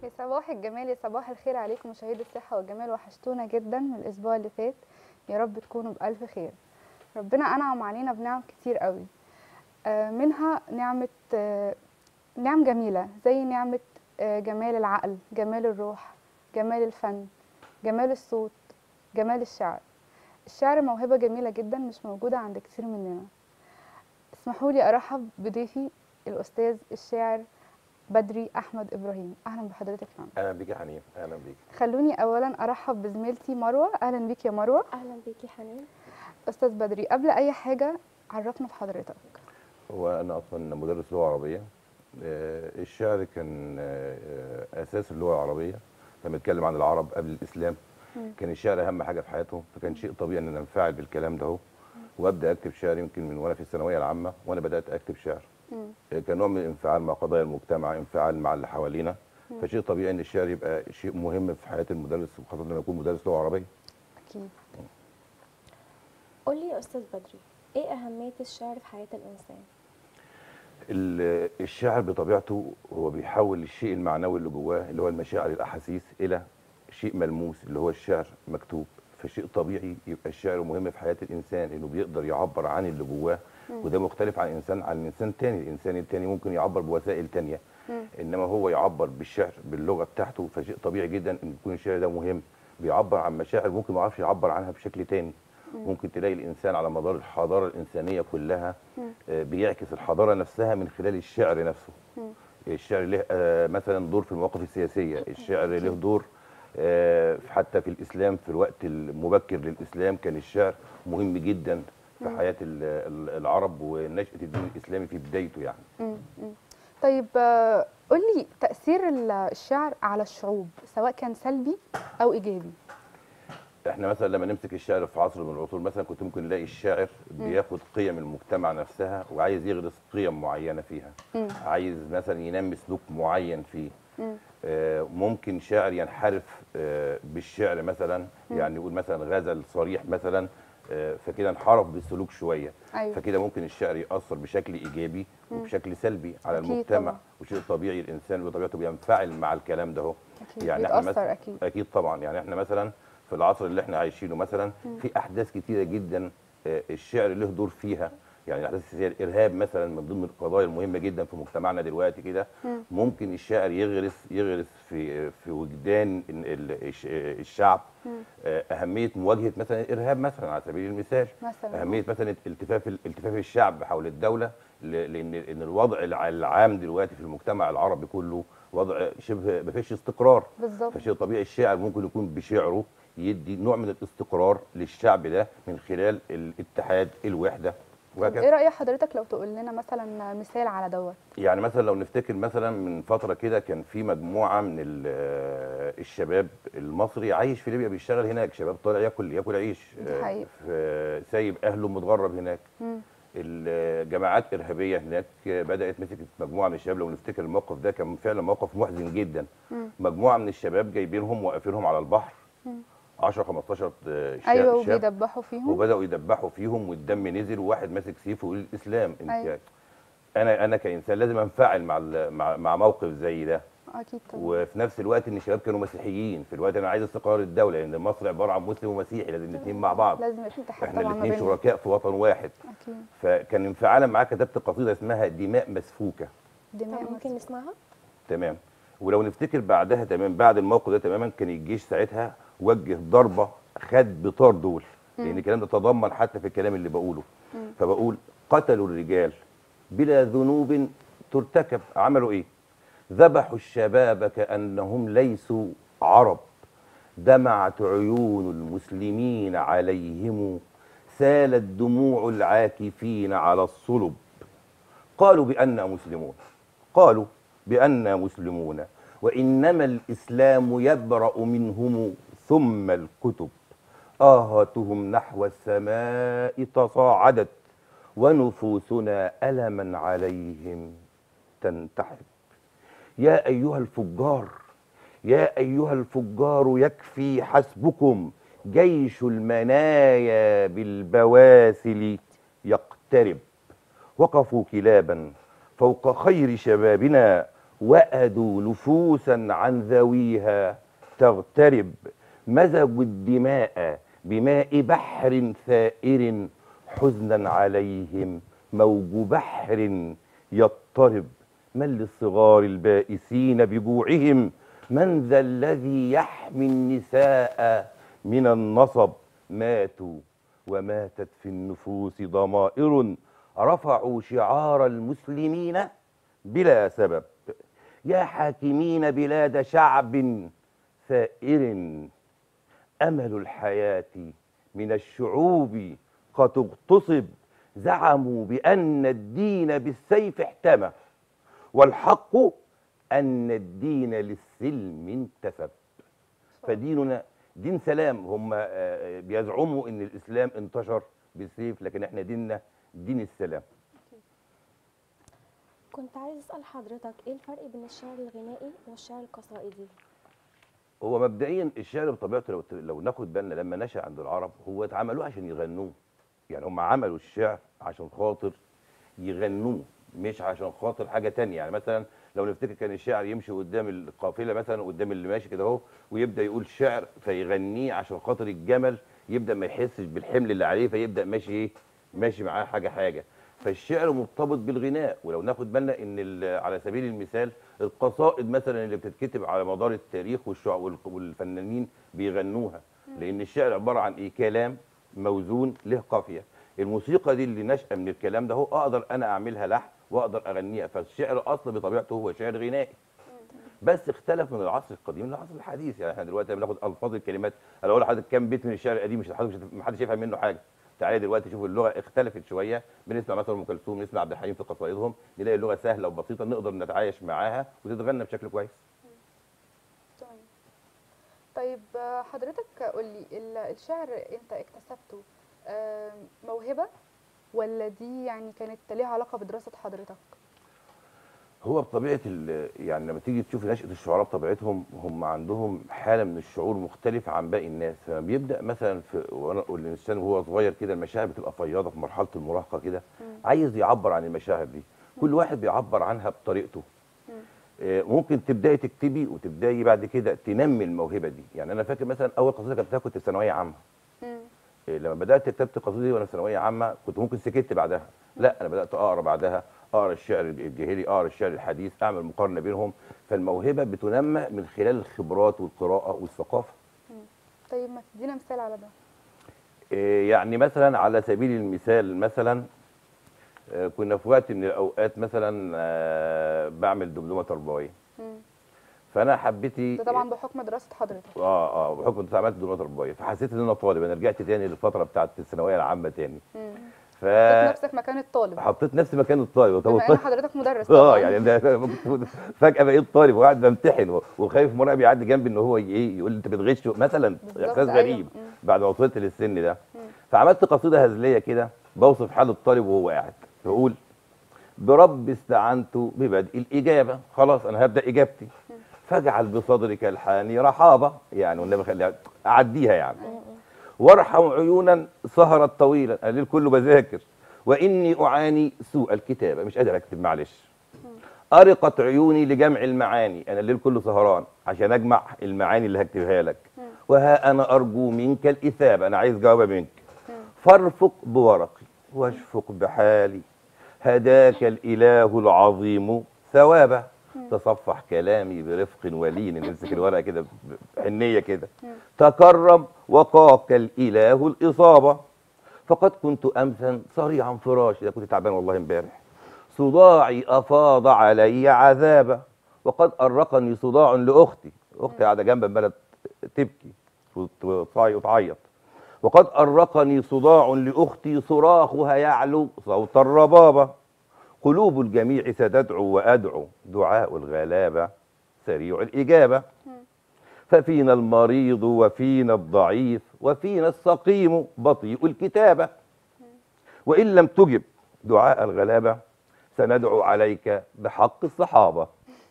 يا صباح الجمال يا صباح الخير عليكم مشاهدي الصحة والجمال وحشتونا جدا من الأسبوع اللي فات يا رب تكونوا بألف خير ربنا أنعم علينا بنعم كتير قوي آه، منها نعمة آه، نعم جميلة زي نعمة آه، جمال العقل جمال الروح جمال الفن جمال الصوت جمال الشعر الشعر موهبة جميلة جدا مش موجودة عند كتير مننا اسمحوا لي أرحب بضيفي الأستاذ الشاعر بدري أحمد إبراهيم أهلا بحضرتك معنا اهلا بيك يا حنين اهلا بيك خلوني اولا ارحب بزميلتي مروه اهلا بيك يا مروه اهلا بيكي حنان استاذ بدري قبل اي حاجه عرفنا بحضرتك هو انا اصلا مدرس لغه عربيه آه، الشعر كان آه، آه، اساس اللغه العربيه كان بيتكلم عن العرب قبل الاسلام مم. كان الشعر اهم حاجه في حياتهم فكان شيء طبيعي ان انا انفعل بالكلام ده اهو وابدا اكتب شعر يمكن من وانا في الثانويه العامه وانا بدات اكتب شعر مم. آه، كان نوع من الانفعال مع قضايا المجتمع انفعال مع اللي حوالينا فشيء طبيعي ان الشعر يبقى شيء مهم في حياه المدرس وخاصه لما يكون مدرس لغه عربيه اكيد قولي يا استاذ بدري ايه اهميه الشعر في حياه الانسان ال- الشاعر بطبيعته هو بيحول الشيء المعنوي اللي جواه اللي هو المشاعر الاحاسيس الى شيء ملموس اللي هو الشعر مكتوب فشيء طبيعي يبقى الشعر مهم في حياه الانسان انه بيقدر يعبر عن اللي جواه وده مختلف عن انسان عن انسان تاني الانسان التاني ممكن يعبر بوسائل تانية مم. انما هو يعبر بالشعر باللغه بتاعته فشيء طبيعي جدا ان يكون الشعر ده مهم بيعبر عن مشاعر ممكن ما يعرفش يعبر عنها بشكل تاني ممكن تلاقي الانسان على مدار الحضاره الانسانيه كلها آه، بيعكس الحضاره نفسها من خلال الشعر نفسه مم. الشعر له آه، مثلا دور في المواقف السياسيه الشعر له دور آه، حتى في الاسلام في الوقت المبكر للاسلام كان الشعر مهم جدا في حياه ال- ال- العرب ونشاه الدين الاسلامي في بدايته يعني مم. مم. طيب آه، قولي تاثير ال- الشعر على الشعوب سواء كان سلبي او ايجابي احنا مثلا لما نمسك الشعر في عصر من العصور مثلا كنت ممكن نلاقي الشاعر بياخد قيم المجتمع نفسها وعايز يغرس قيم معينه فيها مم. عايز مثلا ينمي سلوك معين فيه مم. آه، ممكن شاعر ينحرف آه، بالشعر مثلا يعني يقول مثلا غزل صريح مثلا آه، فكده انحرف بالسلوك شويه ايوه فكده ممكن الشعر ياثر بشكل ايجابي وبشكل سلبي على أكيد المجتمع طبعا. وشيء طبيعي الانسان بطبيعته بينفعل مع الكلام ده اهو اكيد يعني احنا بيتاثر مثلا اكيد اكيد طبعا يعني احنا مثلا في العصر اللي احنا عايشينه مثلا في احداث كتيره جدا آه، الشعر له دور فيها يعني الاحداث السياسيه الارهاب مثلا من ضمن القضايا المهمه جدا في مجتمعنا دلوقتي كده مم. ممكن الشاعر يغرس يغرس في في وجدان ال- ال- الش- الشعب مم. آه، اهميه مواجهه مثلا الارهاب مثلا على سبيل المثال مثلا اهميه مثلا التفاف التفاف الشعب حول الدوله ل- لان ان الوضع الع- العام دلوقتي في المجتمع العربي كله وضع شبه ما فيش استقرار بالظبط فشيء طبيعي الشاعر ممكن يكون بشعره يدي نوع من الاستقرار للشعب ده من خلال الاتحاد الوحده طب وهكذا ايه راي حضرتك لو تقول لنا مثلا مثال على دوت يعني مثلا لو نفتكر مثلا من فتره كده كان في مجموعه من ال- آه، الشباب المصري عايش في ليبيا بيشتغل هناك شباب طالع ياكل ياكل عيش دي آه، حقيقة. في- سايب اهله متغرب هناك مم. الجماعات ارهابيه هناك بدات مسكت مجموعه من الشباب لو نفتكر الموقف ده كان فعلا موقف محزن جدا مم. مجموعه من الشباب جايبينهم واقفينهم على البحر مم. 10 15 شاب ايوه شاب وبيدبحوا فيهم وبداوا يدبحوا فيهم والدم نزل وواحد ماسك سيف ويقول الاسلام انت أيوة. انا انا كانسان لازم انفعل مع ال- مع, مع موقف زي ده اكيد طبعا وفي نفس الوقت ان الشباب كانوا مسيحيين في الوقت انا عايز استقرار الدوله لان مصر عباره عن مسلم ومسيحي لازم الاثنين مع بعض لازم يبقى في اتحاد احنا طبعا ما الاثنين بينهم شركاء في وطن واحد اكيد فكان انفعالا معاه كتبت قصيده اسمها دماء مسفوكه طب دماء ممكن نسمعها تمام ولو نفتكر بعدها تمام بعد الموقف ده تماما كان الجيش ساعتها وجه ضربه خد بطار دول لان الكلام ده تضمن حتى في الكلام اللي بقوله فبقول قتلوا الرجال بلا ذنوب ترتكب عملوا ايه ذبحوا الشباب كانهم ليسوا عرب دمعت عيون المسلمين عليهم سالت دموع العاكفين على الصلب قالوا بأننا مسلمون قالوا بأننا مسلمون وإنما الإسلام يبرأ منهم ثم الكتب آهاتهم نحو السماء تصاعدت ونفوسنا ألما عليهم تنتحب يا أيها الفجار يا أيها الفجار يكفي حسبكم جيش المنايا بالبواسل يقترب وقفوا كلابا فوق خير شبابنا وأدوا نفوسا عن ذويها تغترب مزجوا الدماء بماء بحر ثائر حزنا عليهم موج بحر يضطرب من للصغار البائسين بجوعهم من ذا الذي يحمي النساء من النصب ماتوا وماتت في النفوس ضمائر رفعوا شعار المسلمين بلا سبب يا حاكمين بلاد شعب ثائر امل الحياه من الشعوب قد اغتصب زعموا بان الدين بالسيف احتمى والحق ان الدين للسلم انتسب فديننا دين سلام هم آه، بيزعموا ان الاسلام انتشر بالسيف لكن احنا ديننا دين السلام كنت عايز اسال حضرتك ايه الفرق بين الشعر الغنائي والشعر القصائدي هو مبدئيا الشعر بطبيعته لو لو ناخد بالنا لما نشا عند العرب هو اتعملوه عشان يغنوه يعني هم عملوا الشعر عشان خاطر يغنوه مش عشان خاطر حاجه تانية يعني مثلا لو نفتكر كان الشاعر يمشي قدام القافله مثلا قدام اللي ماشي كده اهو ويبدا يقول شعر فيغنيه عشان خاطر الجمل يبدا ما يحسش بالحمل اللي عليه فيبدا ماشي ايه ماشي معاه حاجه حاجه فالشعر مرتبط بالغناء ولو ناخد بالنا ان ال- على سبيل المثال القصائد مثلا اللي بتتكتب على مدار التاريخ والشع- وال- والفنانين بيغنوها لان الشعر عباره عن ايه كلام موزون له قافيه الموسيقى دي اللي نشأة من الكلام ده هو اقدر انا اعملها لحن واقدر اغنيها فالشعر اصلا بطبيعته هو شعر غنائي بس اختلف من العصر القديم للعصر الحديث يعني احنا دلوقتي بناخد الفاظ الكلمات انا اقول لحضرتك كام بيت من الشعر القديم مش حضرتك مش محدش يفهم منه حاجه تعالى دلوقتي شوف اللغه اختلفت شويه بنسمع مثلا ام كلثوم نسمع عبد الحليم في قصائدهم نلاقي اللغه سهله وبسيطه نقدر نتعايش معاها وتتغنى بشكل كويس تمام طيب آه، حضرتك قول لي ال- الشعر انت اكتسبته آه، موهبة ولا دي يعني كانت ليها علاقة بدراسة حضرتك؟ هو بطبيعه ال- يعني لما تيجي تشوف نشأة الشعراء بطبيعتهم هم عندهم حاله من الشعور مختلفه عن باقي الناس فلما بيبدا مثلا في وانا الانسان وهو صغير كده المشاعر بتبقى فياضه في مرحله المراهقه كده عايز يعبر عن المشاعر دي كل واحد بيعبر عنها بطريقته آه، ممكن تبداي تكتبي وتبداي بعد كده تنمي الموهبه دي يعني انا فاكر مثلا اول قصيده كتبتها كنت في ثانويه عامه مم. إيه، لما بدات كتبت قصيدتي وانا في ثانويه عامه كنت ممكن سكت بعدها لا انا بدات اقرا بعدها اقرا الشعر الجاهلي اقرا الشعر الحديث اعمل مقارنه بينهم فالموهبه بتنمى من خلال الخبرات والقراءه والثقافه طيب ما تدينا مثال على ده إيه، يعني مثلا على سبيل المثال مثلا آه، كنا في وقت من الاوقات مثلا آه، بعمل دبلومه تربويه مم. فانا حبيتي ده طبعا بحكم دراسة حضرتك اه اه بحكم إني عملت دبلومه تربويه فحسيت ان انا طالب انا رجعت تاني للفتره بتاعت الثانويه العامه تاني مم. ف حطيت نفسك مكان الطالب حطيت نفسي مكان الطالب طب بما ان الطالب حضرتك مدرس اه طبعاً. يعني ده ممكن فجاه بقيت طالب وقاعد بمتحن و- وخايف مراقب يعدي جنبي ان هو ايه يقول لي انت بتغش مثلا بالظبط، احساس أيوة. غريب مم. بعد ما وصلت للسن ده مم. فعملت قصيده هزليه كده بوصف حال الطالب وهو قاعد بقول برب استعنت ببدء الاجابه خلاص انا هبدا اجابتي فاجعل بصدرك الحاني رحابه يعني والنبي خليها اعديها يعني وارحم عيونا سهرت طويلا انا الليل كله بذاكر واني اعاني سوء الكتابه مش قادر اكتب معلش ارقت عيوني لجمع المعاني انا الليل كله سهران عشان اجمع المعاني اللي هكتبها لك وها انا ارجو منك الاثابه انا عايز جواب منك فارفق بورقي واشفق بحالي هداك الاله العظيم ثوابا تصفح كلامي برفق ولين نمسك الورقه كده بحنيه كده تكرم وقاك الاله الاصابه فقد كنت امسا صريعا فراشي ده كنت تعبان والله امبارح صداعي افاض علي عذابا وقد ارقني صداع لاختي اختي قاعده جنب عماله تبكي وتصعي- وتعيط وقد أرقني صداع لأختي صراخها يعلو صوت الربابة قلوب الجميع ستدعو وأدعو دعاء الغلابة سريع الإجابة ففينا المريض وفينا الضعيف وفينا السقيم بطيء الكتابة وإن لم تجب دعاء الغلابة سندعو عليك بحق الصحابة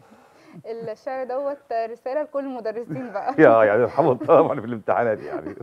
الشعر دوت رسالة لكل المدرسين بقى يا يعني الحمد طبعا في الامتحانات يعني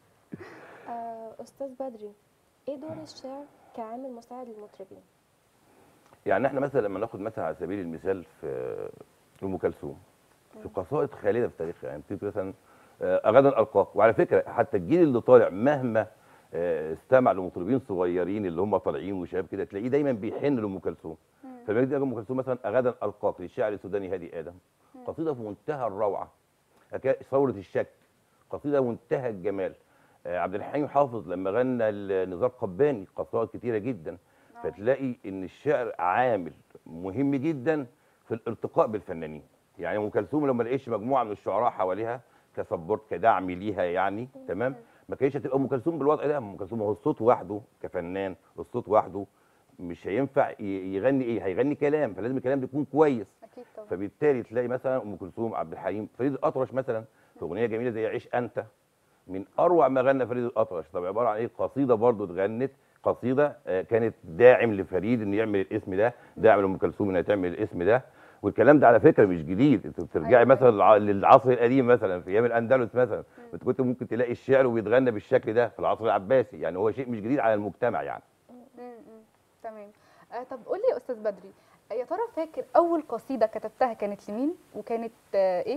آه، استاذ بدري ايه دور الشعر كعامل مساعد للمطربين يعني احنا مثلا لما ناخد مثلا على سبيل المثال في لام كلثوم في قصائد خالده في تاريخها يعني بتبقى مثلا آه، غدا القاك وعلى فكره حتى الجيل اللي طالع مهما آه، استمع لمطربين صغيرين اللي هم طالعين وشباب كده تلاقيه دايما بيحن لام كلثوم فلما يجي ام كلثوم مثلا غدا القاك للشاعر السوداني هادي ادم قصيده في منتهى الروعه أكا- ثوره الشك قصيده منتهى الجمال آه، عبد الحليم حافظ لما غنى نزار قباني قصائد كتيره جدا فتلاقي ان الشعر عامل مهم جدا في الارتقاء بالفنانين يعني ام كلثوم لما لقيتش مجموعه من الشعراء حواليها كسبورت كدعم ليها يعني تمام ما كانتش هتبقى ام كلثوم بالوضع ده ام كلثوم هو الصوت وحده كفنان الصوت وحده مش هينفع ي- يغني ايه هيغني كلام فلازم الكلام ده يكون كويس اكيد طبعا فبالتالي تلاقي مثلا ام كلثوم عبد الحليم فريد الاطرش مثلا في اغنيه جميله زي عيش انت من اروع ما غنى فريد الاطرش طب عباره عن ايه قصيده برضو اتغنت قصيده آه، كانت داعم لفريد انه يعمل الاسم ده داعم لام كلثوم انها تعمل الاسم ده والكلام ده على فكره مش جديد انت بترجعي أيوة. مثلا للع- للعصر القديم مثلا في ايام الاندلس مثلا انت كنت ممكن تلاقي الشعر وبيتغنى بالشكل ده في العصر العباسي يعني هو شيء مش جديد على المجتمع يعني مم، مم. تمام آه طب قول لي يا استاذ بدري آه، يا ترى فاكر اول قصيده كتبتها كانت لمين وكانت آه ايه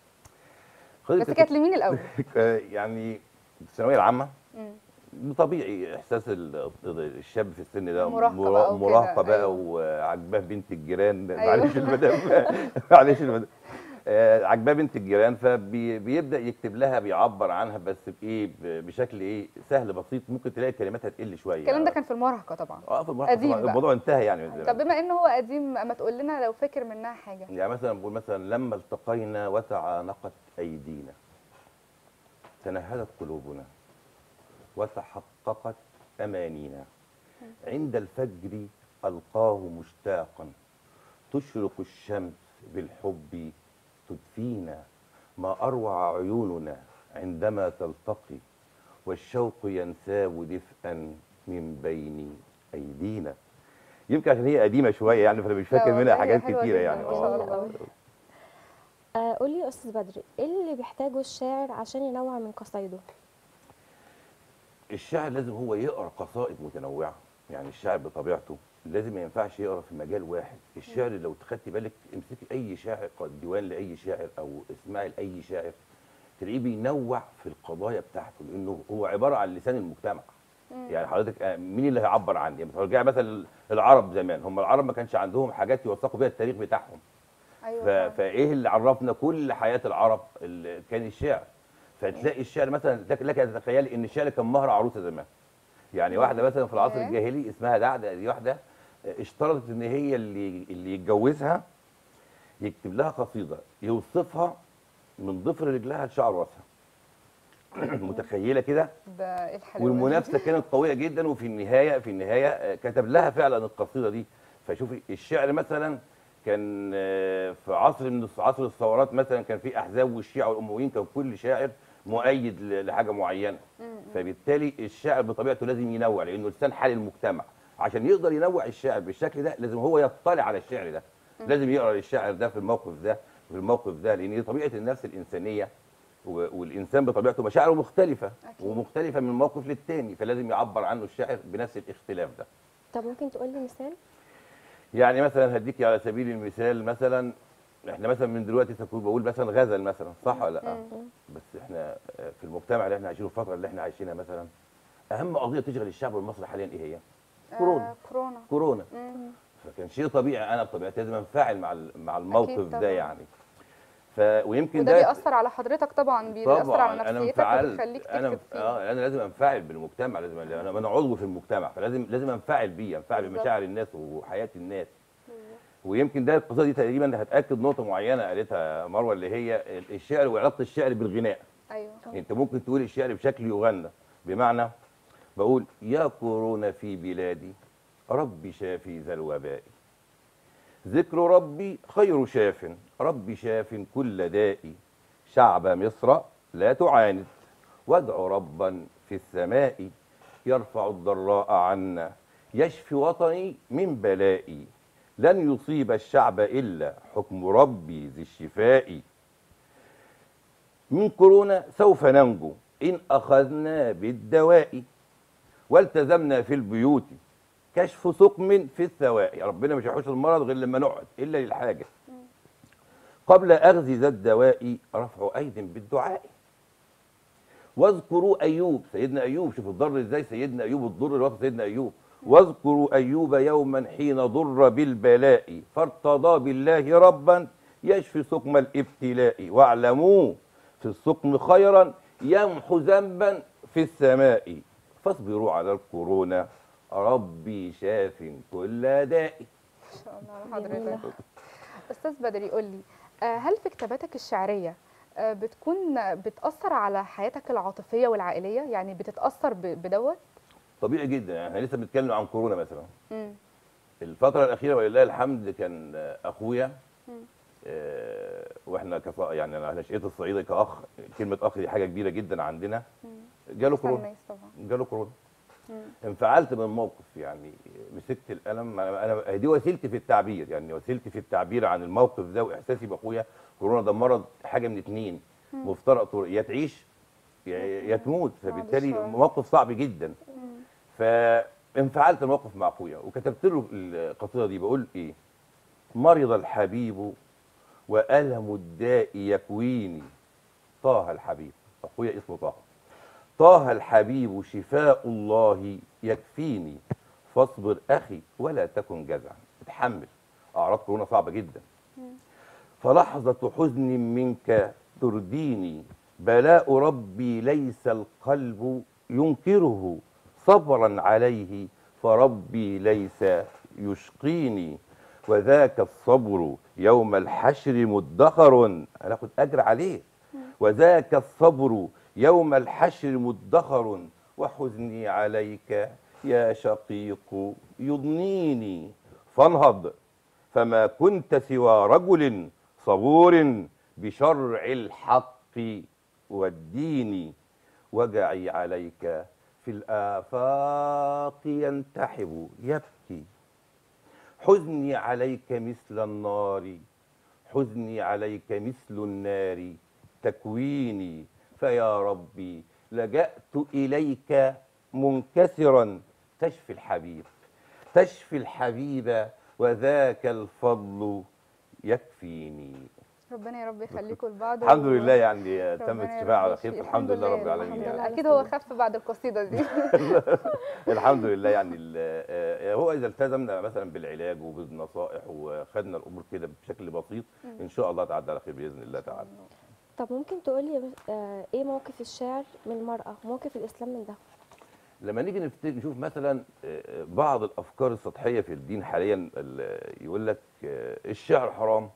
خدت بس كانت لمين الاول يعني الثانويه العامه مم. طبيعي احساس ال- الشاب في السن ده المراهقة مرا- بقى وكده، مراهقه بقى أيوة. وعجباه بنت الجيران أيوة. معلش المدام معلش المدام آه، عجباه بنت الجيران فبيبدا يكتب لها بيعبر عنها بس بايه ب- بشكل ايه سهل بسيط ممكن تلاقي كلماتها تقل شويه الكلام ده كان في المراهقه طبعا اه في المراهقة قديم طبعاً بقى. الموضوع انتهى يعني من طب زمان. بما انه هو قديم ما تقول لنا لو فاكر منها حاجه يعني مثلا بقول مثلا لما التقينا وتعانقت ايدينا تنهدت قلوبنا وتحققت امانينا عند الفجر القاه مشتاقا تشرق الشمس بالحب تدفينا ما اروع عيوننا عندما تلتقي والشوق ينساب دفئا من بين ايدينا يمكن عشان هي قديمه شويه يعني فانا مش لا فاكر والله منها هي حاجات حلوة كتيره جداً يعني ما شاء اه الله. آه قولي يا استاذ بدري ايه اللي بيحتاجه الشاعر عشان ينوع من قصايده الشاعر لازم هو يقرا قصائد متنوعه يعني الشاعر بطبيعته لازم ما ينفعش يقرا في مجال واحد الشعر لو خدتي بالك امسكي اي شاعر قد ديوان لاي شاعر او اسمعي لاي شاعر تلاقيه بينوع في القضايا بتاعته لانه هو عباره عن لسان المجتمع يعني حضرتك آه، مين اللي هيعبر عني يعني ترجعي مثلا العرب زمان هم العرب ما كانش عندهم حاجات يوثقوا بيها التاريخ بتاعهم ايوه ف... فعلاً. فايه اللي عرفنا كل حياه العرب اللي كان الشعر فتلاقي الشعر مثلا لك لك ان تتخيلي ان الشعر كان مهر عروسه زمان يعني واحده مثلا في العصر إيه؟ الجاهلي اسمها دعدة دي واحده اشترطت ان هي اللي اللي يتجوزها يكتب لها قصيده يوصفها من ضفر رجلها لشعر راسها متخيله كده ده إيه الحلاوه دي؟ والمنافسه كانت قويه جدا وفي النهايه في النهايه آه، كتب لها فعلا القصيده دي فشوفي الشعر مثلا كان آه، في عصر من الص- عصر الثورات مثلا كان في احزاب والشيعه والامويين كان كل شاعر مؤيد ل- لحاجه معينه فبالتالي الشاعر بطبيعته لازم ينوع لانه لسان حال المجتمع عشان يقدر ينوع الشعر بالشكل ده لازم هو يطلع على الشعر ده لازم يقرا للشاعر ده في الموقف ده في الموقف ده لان دي طبيعه النفس الانسانيه و- والانسان بطبيعته مشاعره مختلفه أكيد. ومختلفه من موقف للتاني فلازم يعبر عنه الشاعر بنفس الاختلاف ده طب ممكن تقول لي مثال يعني مثلا هديكي على سبيل المثال مثلا احنا مثلا من دلوقتي تكون بقول مثلا غزل مثلا صح ولا لا بس احنا آه، في المجتمع اللي احنا عايشينه الفتره اللي احنا عايشينها مثلا اهم قضيه تشغل الشعب المصري حاليا ايه هي كورونا آه كورونا كورونا مم. فكان شيء طبيعي انا بطبيعتي لازم انفعل مع ال- مع الموقف طبعاً. ده يعني ف ويمكن وده ده بيأثر على حضرتك طبعا بيأثر على انا نفسيتك انفعلت وبيخليك انا تكتب فيه اه انا لازم انفعل بالمجتمع لازم انا انا عضو في المجتمع فلازم لازم انفعل بيه انفعل بالظبط. بمشاعر الناس وحياه الناس ويمكن ده القصه دي تقريبا هتاكد نقطه معينه قالتها مروه اللي هي الشعر وعلاقه الشعر بالغناء ايوه انت ممكن تقول الشعر بشكل يغنى بمعنى بقول يا كورونا في بلادي ربي شافي ذا الوباء ذكر ربي خير شاف ربي شاف كل داء شعب مصر لا تعاند وادعوا ربا في السماء يرفع الضراء عنا يشفي وطني من بلائي لن يصيب الشعب إلا حكم ربي ذي الشفاء من كورونا سوف ننجو إن أخذنا بالدواء والتزمنا في البيوت كشف سقم في الثواء ربنا مش هيحوش المرض غير لما نقعد إلا للحاجة قبل أخذ ذا الدواء رفع أيد بالدعاء واذكروا أيوب سيدنا أيوب شوف الضر إزاي سيدنا أيوب الضر اللي وصف سيدنا أيوب واذكروا أيوب يوما حين ضر بالبلاء فارتضى بالله ربا يشفي سقم الابتلاء واعلموا في السقم خيرا يمحو ذنبا في السماء فاصبروا على الكورونا ربي شاف كل داء ما شاء الله على جميلة. حضرتك استاذ بدري قول لي آه، هل في كتاباتك الشعريه آه، بتكون بتاثر على حياتك العاطفيه والعائليه يعني بتتاثر ب- بدوت طبيعي جدا يعني احنا لسه بنتكلم عن كورونا مثلا مم. الفترة الأخيرة ولله الحمد كان آه، أخويا مم. آه، واحنا كص... يعني انا نشأت الصعيدي كأخ كلمة أخ دي حاجة كبيرة جدا عندنا مم. جاله فن كورونا الناس طبعا جاله كورونا مم. انفعلت من الموقف يعني مسكت القلم انا أنا- دي وسيلتي في التعبير يعني وسيلتي في التعبير عن الموقف ده واحساسي باخويا كورونا ده مرض حاجه من اتنين مفترق طرق يا تعيش يا يا تموت فبالتالي الشر. موقف صعب جدا مم. فانفعلت الموقف مع اخويا وكتبت له القصيده دي بقول ايه مرض الحبيب والم الداء يكويني طه الحبيب اخويا اسمه طه طه الحبيب شفاء الله يكفيني فاصبر اخي ولا تكن جزعا اتحمل اعراض كورونا صعبه جدا فلحظه حزن منك ترديني بلاء ربي ليس القلب ينكره صبرا عليه فربي ليس يشقيني وذاك الصبر يوم الحشر مدخر هناخد اجر عليه وذاك الصبر يوم الحشر مدخر وحزني عليك يا شقيق يضنيني فانهض فما كنت سوى رجل صبور بشرع الحق والدين وجعي عليك في الآفاق ينتحب يبكي حزني عليك مثل النار حزني عليك مثل النار تكويني فيا ربي لجأت إليك منكسرا تشفي الحبيب تشفي الحبيب وذاك الفضل يكفيني ربنا يا رب يخليكم لبعض الحمد و- لله يعني تمت ربنا يا الشفاء رب على يشفي. خير الحمد لله رب العالمين الحمد يعني. لله. اكيد هو خف بعد القصيده دي الحمد لله يعني ال- آه، هو اذا التزمنا مثلا بالعلاج وبالنصائح وخدنا الامور كده بشكل بسيط ان شاء الله تعدي على خير باذن الله تعالى طب ممكن تقولي آه، ايه موقف الشاعر من المرأة موقف الإسلام من ده لما نيجي نفتكر نشوف مثلا آه، بعض الافكار السطحيه في الدين حاليا ال- يقول لك آه، الشعر حرام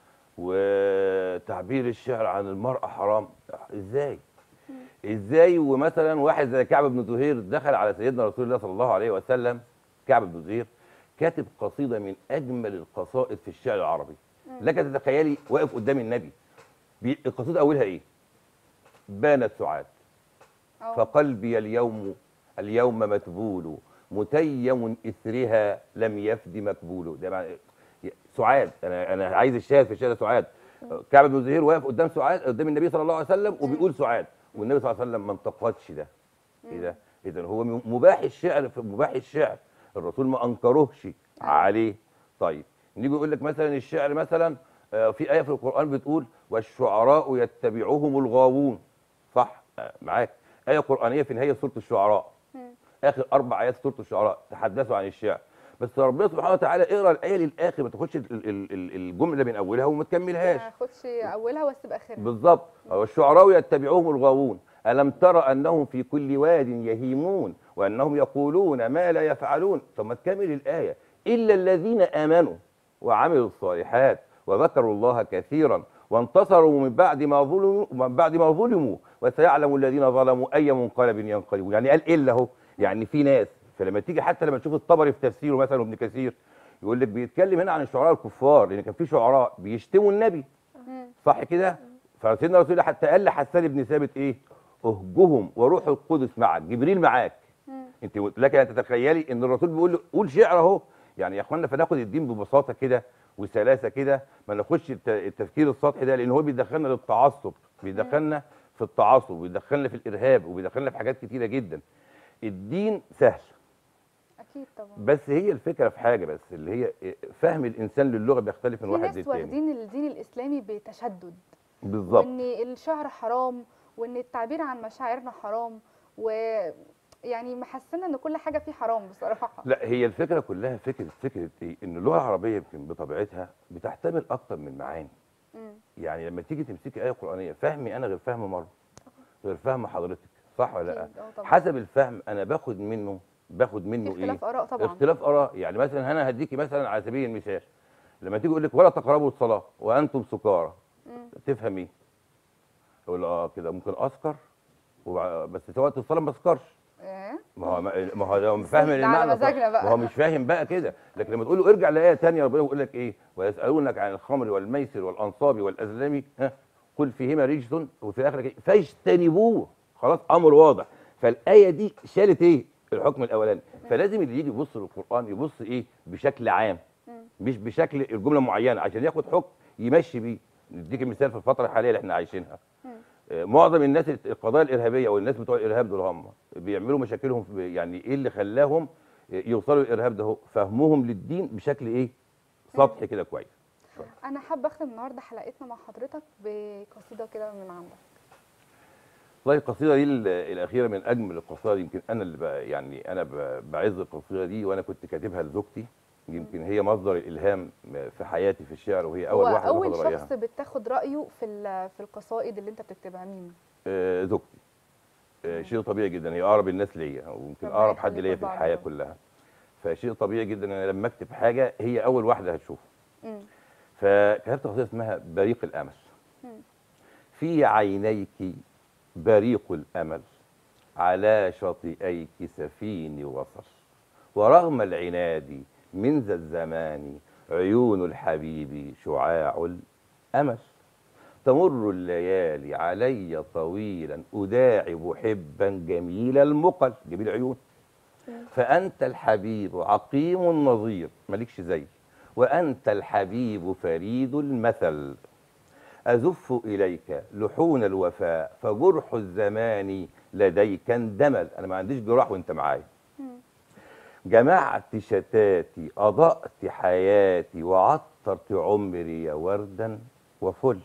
وتعبير الشعر عن المراه حرام ازاي ازاي ومثلا واحد زي كعب بن زهير دخل على سيدنا رسول الله صلى الله عليه وسلم كعب بن زهير كاتب قصيده من اجمل القصائد في الشعر العربي لك تتخيلي واقف قدام النبي بي- القصيده اولها ايه بانت سعاد أه. فقلبي اليوم اليوم متبول متيم اثرها لم يفد مقبول ده معنى سعاد انا انا عايز الشاهد في الشارع سعاد كعب بن زهير واقف قدام سعاد قدام النبي صلى الله عليه وسلم وبيقول سعاد والنبي صلى الله عليه وسلم ما انتقدش ده ايه ده اذا هو م- مباح الشعر في مباح الشعر الرسول ما انكرهش عليه طيب نيجي يقول لك مثلا الشعر مثلا آه، في ايه في القران بتقول والشعراء يتبعهم الغاوون صح آه، معاك ايه قرانيه في نهايه سوره الشعراء مم. اخر اربع ايات سوره الشعراء تحدثوا عن الشعر بس ربنا سبحانه وتعالى اقرا الايه للاخر ما تاخدش ال- ال- ال- الجمله من اولها وما تكملهاش ما اخدش اولها واسيب اخرها بالظبط والشعراء يتبعوهم الغاوون ألم ترى أنهم في كل واد يهيمون وأنهم يقولون ما لا يفعلون ثم تكمل الآية إلا الذين آمنوا وعملوا الصالحات وذكروا الله كثيرا وانتصروا من بعد ما ظلموا من بعد ما ظلموا وسيعلم الذين ظلموا أي منقلب ينقلبون يعني قال إلا أهو يعني في ناس فلما تيجي حتى لما تشوف الطبري في تفسيره مثلا وابن كثير يقول لك بيتكلم هنا عن الشعراء الكفار لأن كان في شعراء بيشتموا النبي مم. صح كده فسيدنا رسول الله حتى قال لحسان بن ثابت ايه اهجهم وروح القدس معك جبريل معاك مم. انت لك ان تتخيلي ان الرسول بيقول له قول شعر اهو يعني يا اخوانا فناخد الدين ببساطه كده وسلاسه كده ما ناخدش الت- التفكير السطحي ده لان هو بيدخلنا للتعصب بيدخلنا في التعصب وبيدخلنا في الارهاب وبيدخلنا في حاجات كتيره جدا الدين سهل اكيد طبعا بس هي الفكره في حاجه بس اللي هي فهم الانسان للغه بيختلف من في واحد ناس للتاني واخدين الدين الاسلامي بتشدد بالظبط وان الشعر حرام وان التعبير عن مشاعرنا حرام ويعني محسنا ان كل حاجه فيه حرام بصراحه لا هي الفكره كلها فكره فكره ايه ان اللغه العربيه يمكن بطبيعتها بتحتمل اكتر من معاني مم. يعني لما تيجي تمسكي ايه قرانيه فهمي انا غير فهم مره غير فهم حضرتك صح ولا لا أكيد، آه طبعا. حسب الفهم انا باخد منه باخد في منه ايه اختلاف اراء طبعا اختلاف اراء يعني مثلا انا هديكي مثلا على سبيل المثال لما تيجي يقول لك ولا تقربوا الصلاه وانتم سكارى مم. تفهم ايه اقول اه كده ممكن اسكر وبع- بس في وقت الصلاه ما اسكرش إيه؟ ما هو ما هو لو فاهم ده على المعنى صح. مزاجنا بقى. ما هو مش فاهم بقى كده لكن لما تقول له ارجع لايه ثانيه ربنا بيقول لك ايه ويسالونك عن الخمر والميسر والانصاب والازلام ها قل فيهما رجس وفي الاخر كده فاجتنبوه خلاص امر واضح فالايه دي شالت ايه الحكم الاولاني فلازم اللي يجي يبص للقران يبص ايه بشكل عام مم. مش بشكل الجمله معينه عشان ياخد حكم يمشي بيه نديك مثال في الفتره الحاليه اللي احنا عايشينها مم. آه، معظم الناس القضايا الارهابيه والناس بتوع الارهاب دول هم بيعملوا مشاكلهم في يعني ايه اللي خلاهم يوصلوا للارهاب ده هو فهمهم للدين بشكل ايه سطحي كده كويس انا حابه اختم النهارده حلقتنا مع حضرتك بقصيده كده من عندك والله القصيده دي ال- الاخيره من اجمل القصائد يمكن انا اللي ب- يعني انا ب- بعز القصيده دي وانا كنت كاتبها لزوجتي يمكن هي مصدر الالهام في حياتي في الشعر وهي اول هو واحده اول باخد رايها شخص بتاخد رايه في ال- في القصائد اللي انت بتكتبها مين آه، زوجتي آه، شيء طبيعي جدا هي اقرب الناس ليا ويمكن ربنا اقرب حد يخليكم ليا في لبعض الحياه يا رب. كلها فشيء طبيعي جدا ان انا لما اكتب حاجه هي اول واحده هتشوفها مم. فكتبت قصيده اسمها بريق الامل مم. في عينيك بريق الامل على شاطئيك سفيني وصل ورغم العناد من ذا الزمان عيون الحبيب شعاع الامل تمر الليالي علي طويلا اداعب حبا جميل المقل جميل العيون فأنت الحبيب عقيم النظير مالكش زي وأنت الحبيب فريد المثل أزف إليك لحون الوفاء فجرح الزمان لديك اندمل أنا ما عنديش جراح وأنت معايا مم. جمعت شتاتي أضأت حياتي وعطرت عمري وردا وفل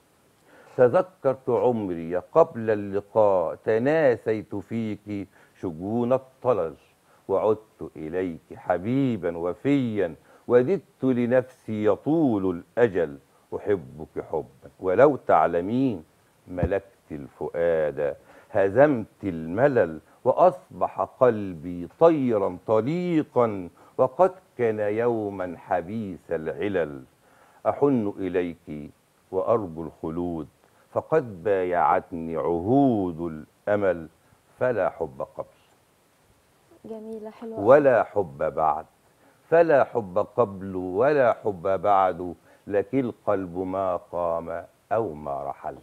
تذكرت عمري قبل اللقاء تناسيت فيك شجون الطلل وعدت إليك حبيبا وفيا وددت لنفسي يطول الأجل أحبك حبا ولو تعلمين ملكت الفؤاد هزمت الملل وأصبح قلبي طيرا طليقا وقد كان يوما حبيس العلل أحن إليك وأرجو الخلود فقد بايعتني عهود الأمل فلا حب قبل جميلة حلوة أوي. ولا حب بعد فلا حب قبل ولا حب بعد لك القلب ما قام أو ما رحل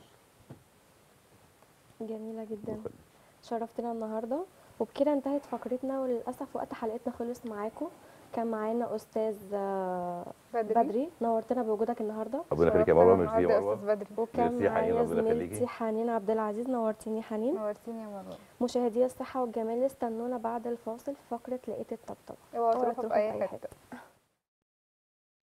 جميلة جدا شرفتنا النهاردة وبكده انتهت فقرتنا وللأسف وقت حلقتنا خلص معاكم كان معانا أستاذ آه، بدري, بدري نورتنا بوجودك النهاردة ربنا يخليك يا مروه شرفتنا ميرسي يا النهاردة يا مروه استاذ بدري وكان ميرسي يا حنين، معايا ربنا زميلتي يخليكي. حنين عبد العزيز نورتيني حنين نورتيني يا مروه مشاهدي الصحة والجمال استنونا بعد الفاصل في فقرة لقيت الطبطبة اوعوا اوعوا تروحوا في تروحوا اي في أي حته